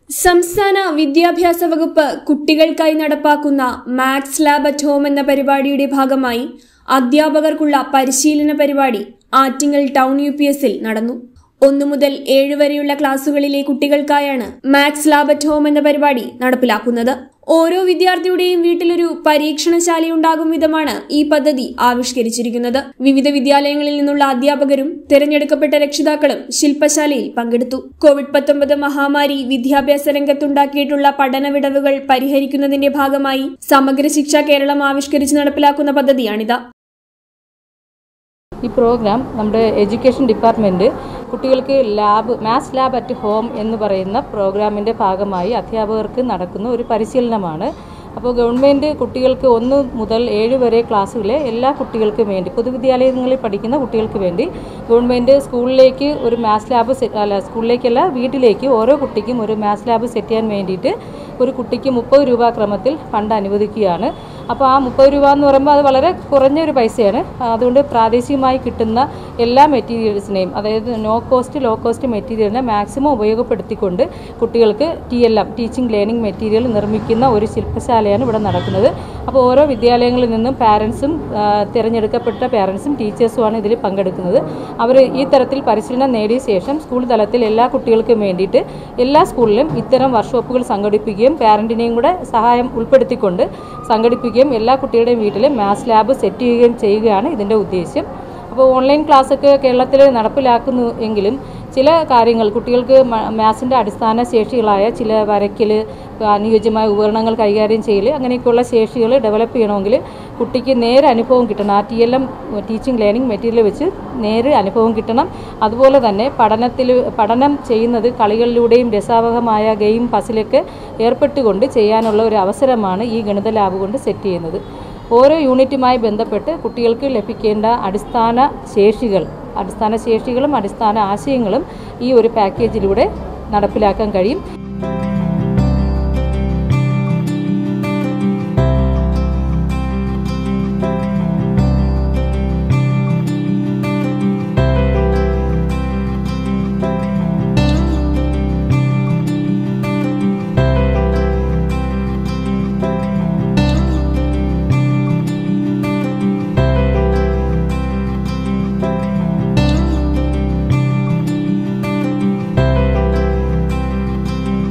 സംസ്ഥാന വിദ്യാഭ്യാസ വകുപ്പ് കുട്ടികൾക്കായി നടപ്പാക്കുന്ന മാത്സ് ലാബ് അറ്റ് ഹോം എന്ന പരിപാടിയുടെ ഭാഗമായി അധ്യാപകർക്കുള്ള പരിശീലന പരിപാടി ആറ്റിങ്ങൽ ടൗൺ യു പി എസിൽ നടന്നു ഒന്നു മുതൽ ഏഴ് വരെയുള്ള ക്ലാസുകളിലെ കുട്ടികൾക്കായാണ് മാത്സ് ലാബ് അറ്റ് ഹോം എന്ന പരിപാടി നടപ്പിലാക്കുന്നത് ഓരോ വിദ്യാർത്ഥിയുടെയും വീട്ടിലൊരു പരീക്ഷണശാലയുണ്ടാകും വിധമാണ് ഈ പദ്ധതി ആവിഷ്കരിച്ചിരിക്കുന്നത് വിവിധ വിദ്യാലയങ്ങളിൽ നിന്നുള്ള അധ്യാപകരും തിരഞ്ഞെടുക്കപ്പെട്ട രക്ഷിതാക്കളും ശില്പശാലയിൽ പങ്കെടുത്തു കോവിഡ് പത്തൊമ്പത് മഹാമാരി വിദ്യാഭ്യാസ രംഗത്തുണ്ടാക്കിയിട്ടുള്ള പഠന വിടവുകൾ പരിഹരിക്കുന്നതിന്റെ ഭാഗമായി സമഗ്ര ശിക്ഷ കേരളം ആവിഷ്കരിച്ച് നടപ്പിലാക്കുന്ന പദ്ധതിയാണിത് ഈ പ്രോഗ്രാം നമ്മുടെ എഡ്യൂക്കേഷൻ ഡിപ്പാർട്ട്മെൻറ്റ് കുട്ടികൾക്ക് lab maths lab at home എന്ന് പറയുന്ന പ്രോഗ്രാമിൻ്റെ ഭാഗമായി അധ്യാപകർക്ക് നടക്കുന്ന ഒരു പരിശീലനമാണ് അപ്പോൾ ഗവൺമെൻറ് കുട്ടികൾക്ക് ഒന്ന് മുതൽ ഏഴ് വരെ ക്ലാസ്സുകളിലെ എല്ലാ കുട്ടികൾക്കും വേണ്ടി പൊതുവിദ്യാലയങ്ങളിൽ പഠിക്കുന്ന കുട്ടികൾക്ക് വേണ്ടി ഗവൺമെൻറ് സ്കൂളിലേക്ക് ഒരു മാത്സ് ലാബ് സെറ്റ് അല്ല സ്കൂളിലേക്കല്ല വീട്ടിലേക്ക് ഓരോ കുട്ടിക്കും ഒരു മാത്സ് ലാബ് സെറ്റ് ചെയ്യാൻ വേണ്ടിയിട്ട് ഒരു കുട്ടിക്ക് മുപ്പത് രൂപ ക്രമത്തിൽ ഫണ്ട് അനുവദിക്കുകയാണ് അപ്പോൾ ആ മുപ്പത് രൂപ എന്ന് പറയുമ്പോൾ അത് വളരെ കുറഞ്ഞൊരു പൈസയാണ് അതുകൊണ്ട് പ്രാദേശികമായി കിട്ടുന്ന എല്ലാ മെറ്റീരിയൽസിനെയും അതായത് നോ കോസ്റ്റ് ലോ കോസ്റ്റ് മെറ്റീരിയലിനെ മാക്സിമം ഉപയോഗപ്പെടുത്തിക്കൊണ്ട് കുട്ടികൾക്ക് T L M teaching learning material നിർമ്മിക്കുന്ന ഒരു ശില്പശാലയാണ് ഇവിടെ നടക്കുന്നത് അപ്പോൾ ഓരോ വിദ്യാലയങ്ങളിൽ നിന്നും പാരൻസും തിരഞ്ഞെടുക്കപ്പെട്ട പാരൻസും ടീച്ചേഴ്സുമാണ് ഇതിൽ പങ്കെടുക്കുന്നത് അവർ ഈ തരത്തിൽ പരിശീലനം നേടിയ ശേഷം സ്കൂൾ തലത്തിൽ എല്ലാ കുട്ടികൾക്കും വേണ്ടിയിട്ട് എല്ലാ സ്കൂളിലും ഇത്തരം വർക്ക്ഷോപ്പുകൾ സംഘടിപ്പിക്കുകയും പാരൻറ്റിനെയും കൂടെ സഹായം ഉൾപ്പെടുത്തിക്കൊണ്ട് സംഘടിപ്പിക്കുകയും എല്ലാ കുട്ടികളുടെയും വീട്ടിൽ മാത്സ് ലാബ് സെറ്റ് ചെയ്യുകയും ചെയ്യുകയാണ് ഇതിൻ്റെ ഉദ്ദേശ്യം അപ്പോൾ ഓൺലൈൻ ക്ലാസ്സൊക്കെ കേരളത്തിൽ നടപ്പിലാക്കുന്നു എങ്കിലും ചില കാര്യങ്ങൾ കുട്ടികൾക്ക് മാത്സിൻ്റെ അടിസ്ഥാന ശേഷികളായ ചില വരയ്ക്കൽ അനുയോജ്യമായ ഉപകരണങ്ങൾ കൈകാര്യം ചെയ്യൽ അങ്ങനെയൊക്കെയുള്ള ശേഷികൾ ഡെവലപ്പ് ചെയ്യണമെങ്കിൽ കുട്ടിക്ക് നേരെ അനുഭവം കിട്ടണം ആ T L M teaching learning material വെച്ച് നേരെ അനുഭവം കിട്ടണം അതുപോലെ തന്നെ പഠനത്തിൽ പഠനം ചെയ്യുന്നത് കളികളിലൂടെയും രസാവഹമായ ഗെയിം പസിലൊക്കെ ഏർപ്പെട്ടുകൊണ്ട് ചെയ്യാനുള്ള ഒരു അവസരമാണ് ഈ ഗണിത ലാബ് കൊണ്ട് സെറ്റ് ചെയ്യുന്നത് ഓരോ യൂണിറ്റുമായി ബന്ധപ്പെട്ട് കുട്ടികൾക്ക് ലഭിക്കേണ്ട അടിസ്ഥാന ശേഷികൾ അടിസ്ഥാന ശേഷികളും അടിസ്ഥാന ആശയങ്ങളും ഈ ഒരു പാക്കേജിലൂടെ നടപ്പിലാക്കാൻ കഴിയും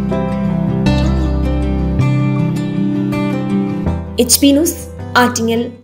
എച്ച് പി ന്യൂസ് ആറ്റിങ്ങൽ